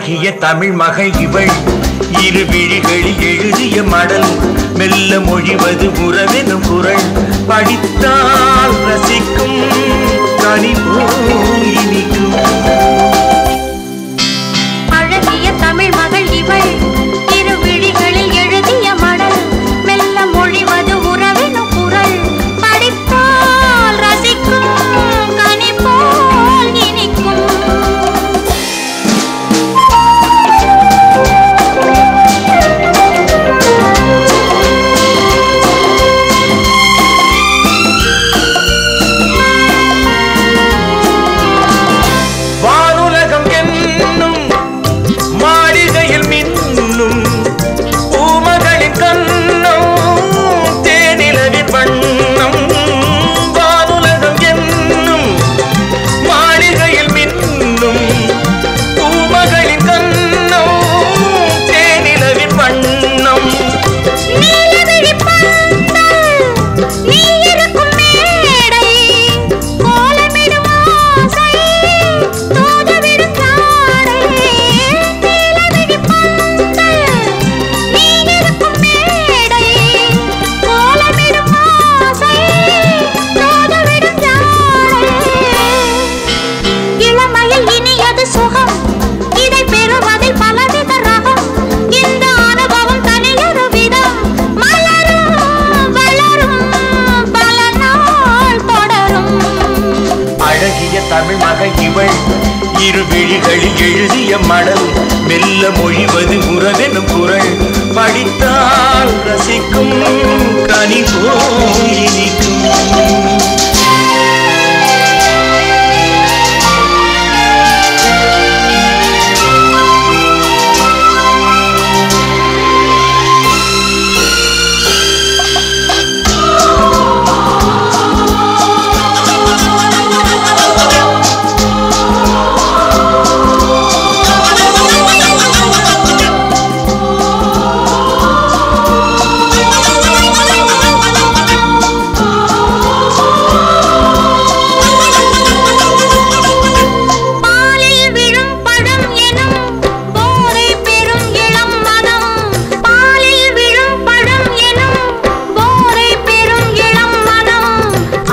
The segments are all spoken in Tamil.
அழகிய தமிழ் மகள் இவள் இரு விழிகளில் எழுதிய மடல் மெல்ல மொழிவது உறவெனும் குரல் படித்தால் ரசிக்கும் கனிவோம் இனிக்கும் அழகிய தமிழ் மகள் இவள் இரு விழிகளில் எழுதிய மடல் மெல்ல மொழிவது உறவினும் குரல் படித்தால் ரசிக்கும் கனி போல் இனிக்கும் வானுலகம் என்னும் மாளிகையில் மின்னும் பூமகளின் கண்ணம் தேனிலவின் வண்ணம் வானுலகம் என்னும் மாளிகையில் மின்னும் பூமகளின் கண்ணம் தேனிலவின் வண்ணம் நீலவிழி பந்தல், நீ இருக்கும் மேடை, கோலமிடும் ஆசை, தூதுவிடும் ஜாடை. நீலவிழி பந்தல், நீ இருக்கும் மேடை, கோலமிடும் ஆசை, தூதுவிடும் ஜாடை. இளமையில் இனியது சுகம் இதை பெறுவதில் பலவித ரகம் இந்த அனுபவம் தனியொரு விதம் மலரும் வளரும் பல நாள் தொடரும் அழகிய தமிழ் மகள் இவள் இரு விழிகளில் எழுதிய மடல் மெல்ல மொழிவது உறவெனும் குரல் படித்தால் ரசிக்கும் கனி போல் இனிக்கும் பாலில் விழும் பழம் எனும் போரை பெறும் இளம் மனம் பாலில் விழும் பழம் எனும் போரை பெறும் இளம் மனம்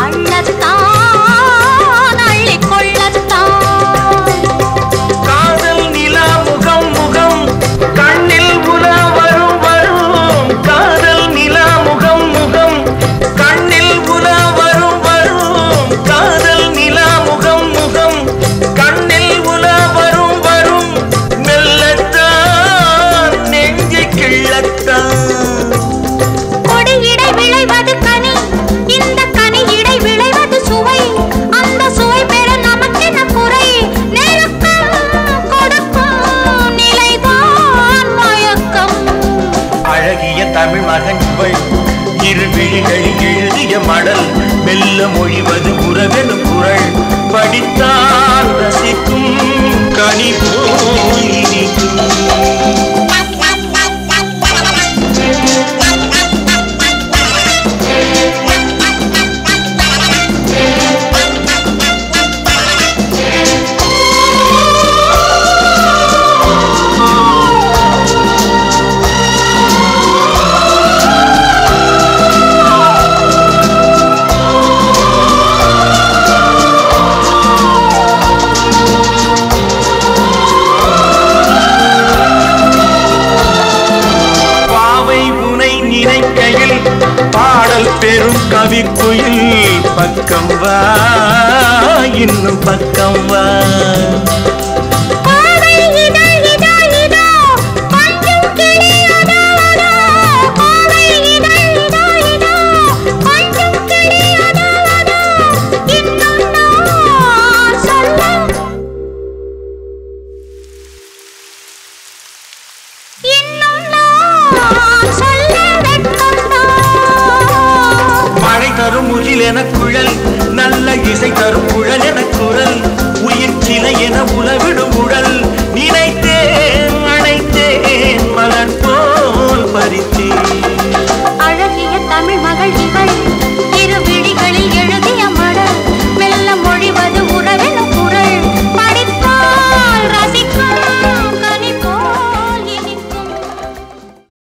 அள்ளத்தான் அள்ளிக் கொள்ளத்தான் காதல் நிலா முகம் முகம் கண்ணில் உலா வரும் வரும் காதல் நிலா முகம் முகம் கண்ணில் உலா வரும் வரும் காதல் நிலா முகம் முகம் கண்ணில் உலா வரும் வரும் மெல்லத்தான் நெஞ்சை கிள்ளத்தான் கொடியிடை விளைவது கனி இந்த கனி இடை விளைவது சுவை அந்த சுவை பெற நமக்கென குறை நெருக்கம் கொடுக்கும் நிலைதான் மயக்கம் அழகிய தமிழ் மகன் இவள் இரு விழிகளில் எழுதிய மடல் மெல்ல மொழிவது உறவெனும் குரல் படித்தால் ரசிக்கும் கனி போல் இனிக்கும் பாவை உனை நினைக்கையில் பாடல் பெரும் கவிக்குயில் பக்கம் வா இன்னும் பக்கம் வா பாவை இதழ் இதோ இதோ கொஞ்சம் கிளி அதோ அதோ பாவை இதழ் இதோ இதோ கொஞ்சம் கிளி அதோ அதோ இன்னும் நான் சொல்ல இன்னும் நான் சொல்ல வெட்கம்தான் மழை தரும் முகில் என குழல் நல்ல இசை தரும் குழல் என குரல் உயிர் சிலை என உலவிடும் உடல் நினைத்தே